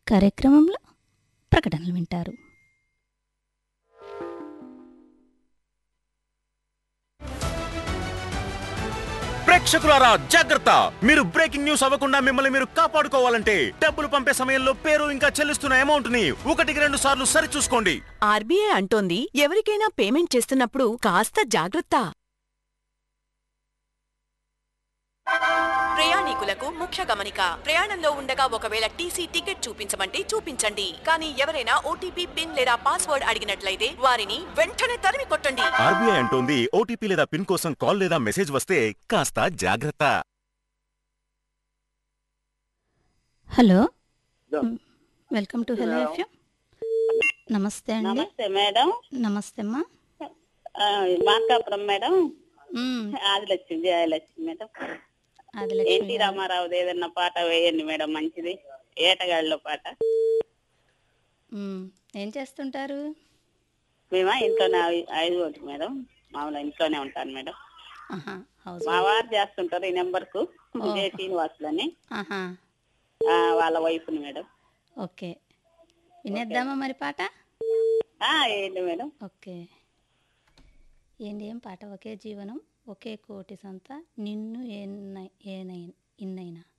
కార్యక్రమంలో ప్రకటనలు వింటారు ప్రేక్షకులారా జాగ్రత్త మీరు బ్రేకింగ్ న్యూస్ అవ్వకుండా మిమ్మల్ని మీరు కాపాడుకోవాలంటే డబ్బులు పంపే సమయంలో పేరు ఇంకా చెల్లిస్తున్న అమౌంట్ ని ఒకటికి రెండు సార్లు సరిచూసుకోండి ఆర్బీఐ అంటోంది ఎవరికైనా పేమెంట్ చేస్తున్నప్పుడు కాస్త జాగ్రత్త ప్రయాణికులకు ముఖ్య గమనిక ప్రయాణంలో ఉండగా ఒకవేళ టీసీ టికెట్ చూపించమంటే చూపించండి కానీ ఎవరైనా ఓటీపీ పిన్ లేదా పాస్వర్డ్ అడిగినట్లయితే వారిని వెంటనే తరిమి కొట్టండి ఆర్బీఐ అంటోంది ఓటీపీ లేదా పిన్ కోసం కాల్ లేదా మెసేజ్ వస్తే కాస్త జాగ్రత్త hello hello. Hmm, welcome to hello hello. FM నమస్తే అండి నమస్తే మేడం నమస్తే అమ్మా ఆ, Markapuram madam hmm, Adilakshmi Jayalakshmi madam Adilakshmi NT garu. రామారావుది ఏదన్నా పాట వేయండి మేడం మంచిది ఏటగాళ్ళలో పాట మ్, ఏం చేస్తుంటారు మేమా ఇంట్లోనే ఐ- ఐదు ఒకటి మేడం మామూలు ఇంట్లోనే ఉంటాను మేడం ఆహా హౌస్ మా వారు చేస్తుంటారు ఈ నెంబర్ కు ఓహో. జే శ్రీనివాసులని ఆహా ఆ, వాళ్ళ వైఫ్ని మేడం ఓకే వినేద్దామా మరి పాట ఆ, ఏంటి మేడం ఓకే ఏంటి ఏం పాట ఒకే జీవనం ఒకే కోటి సంత నిన్ను ఏనై ఏనై ఇన్నైనా